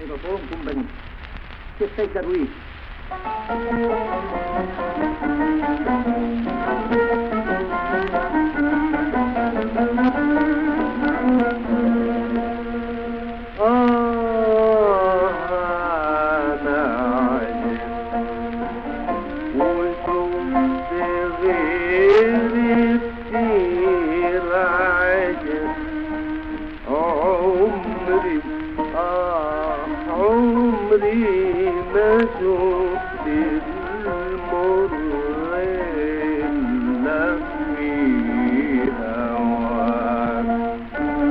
ميكروفون كومباني شيخ سيد درويش عمري آه عمري ما شفت المر إلا في هواك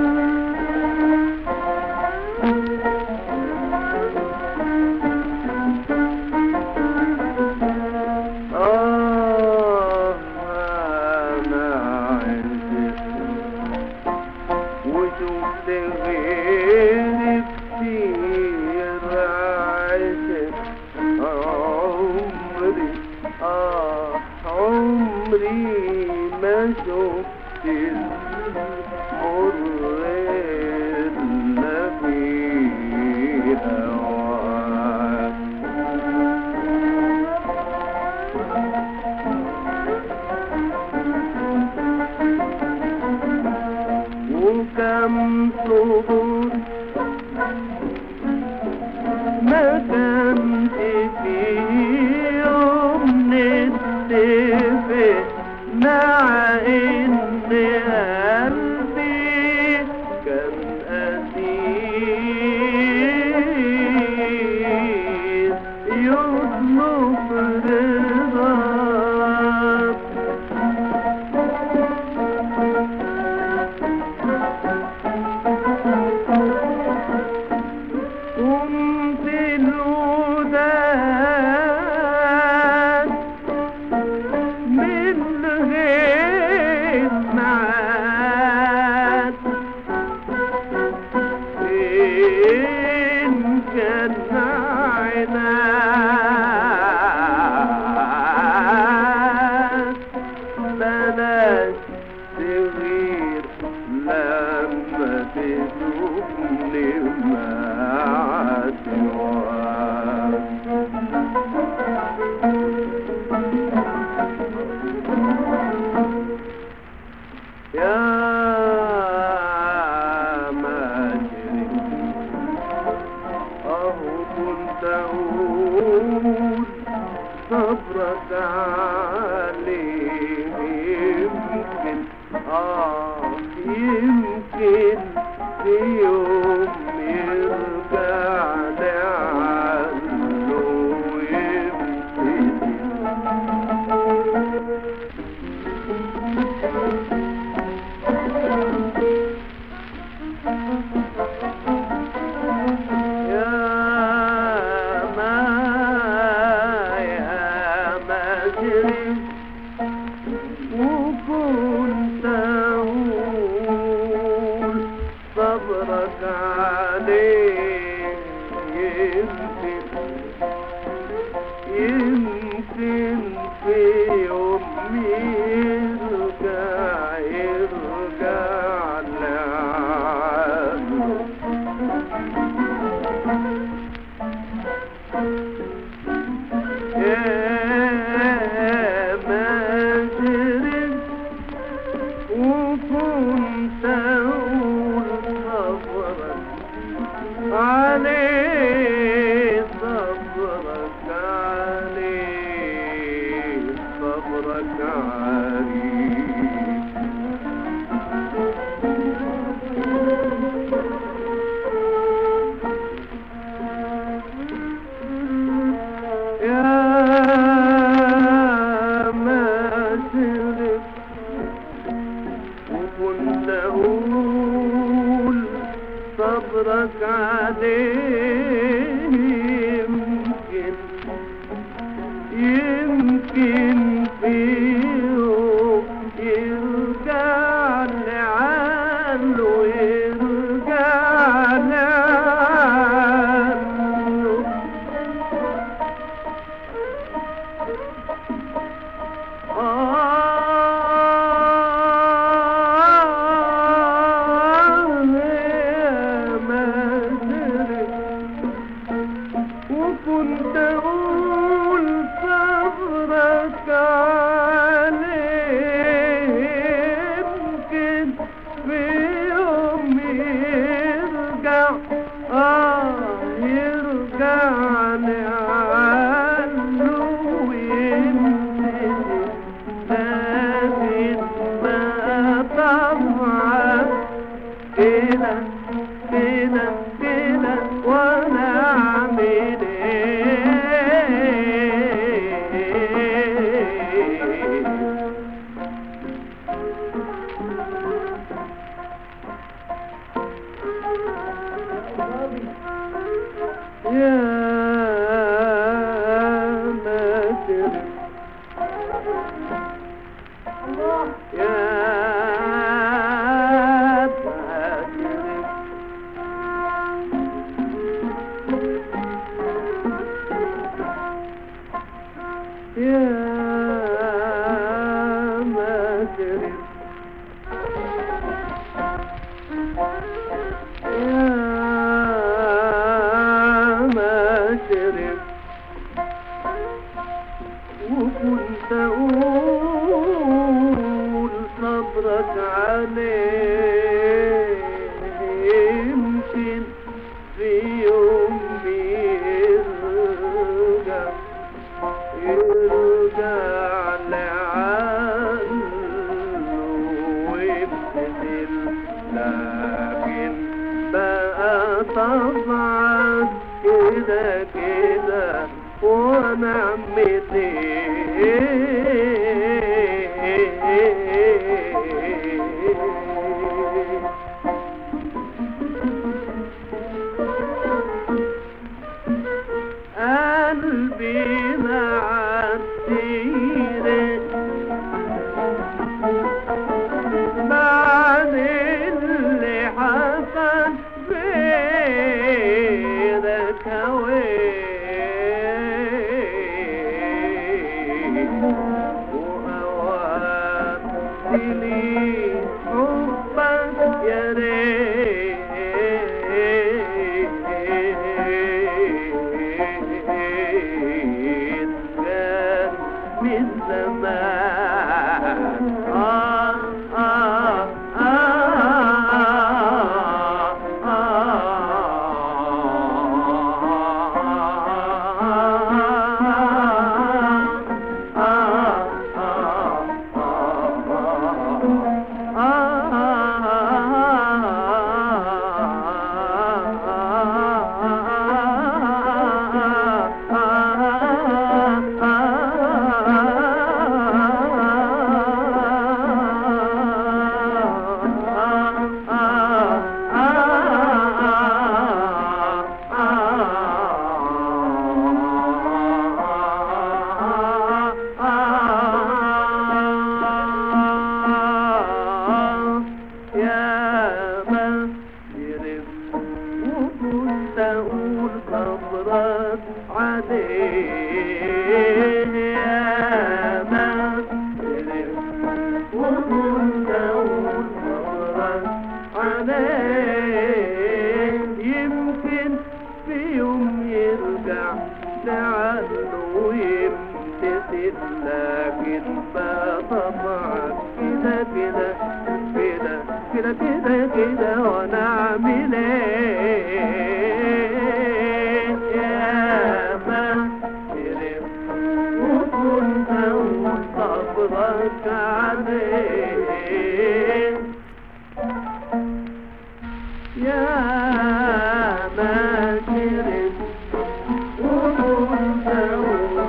آه أنا عشقت وشفت غير كتير عشق عمري آه عمري ما شفت المر إلا في هواك وكم صبر ما كانش في يوم نتفق مع ان قلبي كان أسير يطلب رضاك قمت الوداد من غير معاد إن كان عناد بلاش تغير لما تشوفني مع سواك يا ماجري أهو كنت أقول صبرك عليه يمكن آه يمكن في يوم يرجع لعنه ويبتدي يا ما يا مجري وكنت أقول صبرك عليه يمكن يمكن في يوم يرجع يرجع لعنه يا مجرم وكنت أقول صبرك عليه صبرك عليه صبرك عليه يا ماسرك وكنت أقول صبرك عليه يمكن يمكن في يوم يرجع لعنه يرجع لعنه آه يا مدري آه يرجع لعنه ويمسك لكن ما طبعا كده كده كده وانا اعمل ايه يا ماكر يا ماكر يا ماكر يا ماشرف وكنت أقول صبرك عليه يمكن في يوم يرجع يرجع لعنه ويبتدل لكن بقى طبعا كده كده ونعمتي قلبي مع السيرة بعد اللي حصل بينك وين وأوان لي حبك يا ريت كان من زمان آه آه آه يا ما يرف وكنت أقول صبرك عليه يا ما يرف وكنت أقول صبرك عليه يمكن في يوم يرجع لعله يمتثل لكن ما طبعك كده كده كده كده كده كده وانا اعمل ايه يا ما ترف وكنت اقول صبرك عليه يا ما ترف وكنت اقول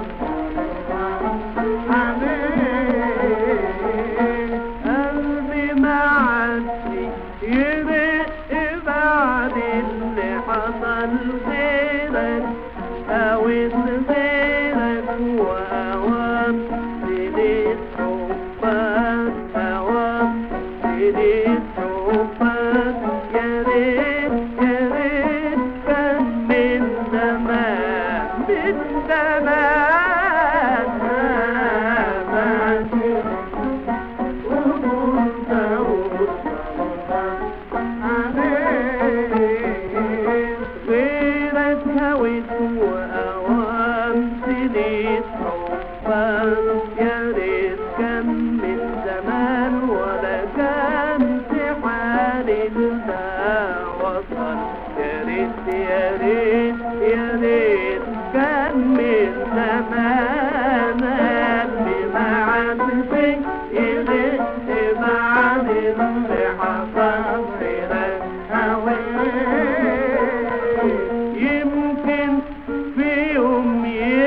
قلبي معدي يرق بعد اللي حصل غيرك أويت غيرك وأوام سنين حبك أوام سنين حبك يا ريت يا ريت كان من زمان من زمان ما وكنت أقول غيرك يا ريت يا ريت يا ريت كان من زمان اللي ما عادش يغيب عن اللي حصل غيرك يمكن في يوم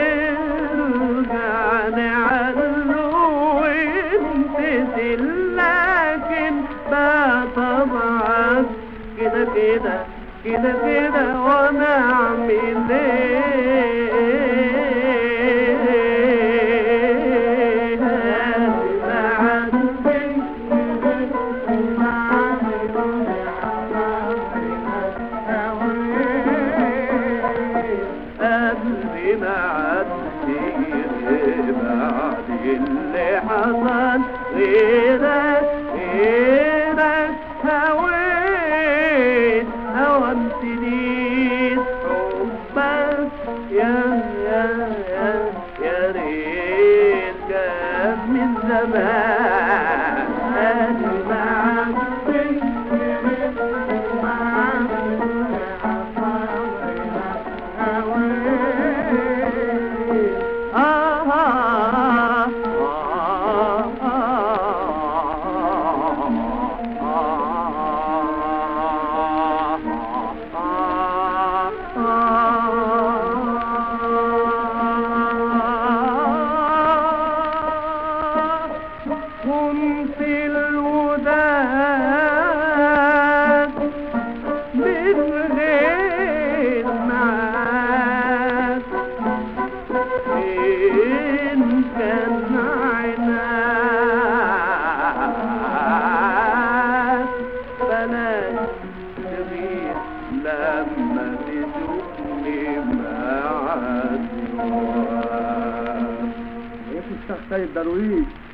يرجع نعله وينتزل لكن بقى طبعك كده كده كده كده وانا اعمل ايه قبل ما عدي بعد اللي حصل غيرك غيرك هويت هومت ليك حبك يا يا يا يا ريت كان من زمان قبل ما عدي كنت الوداد من غير معاك إن كان عناك بلاش تغير لما تشوفني مع الزواج يا الشيخ سيد درويش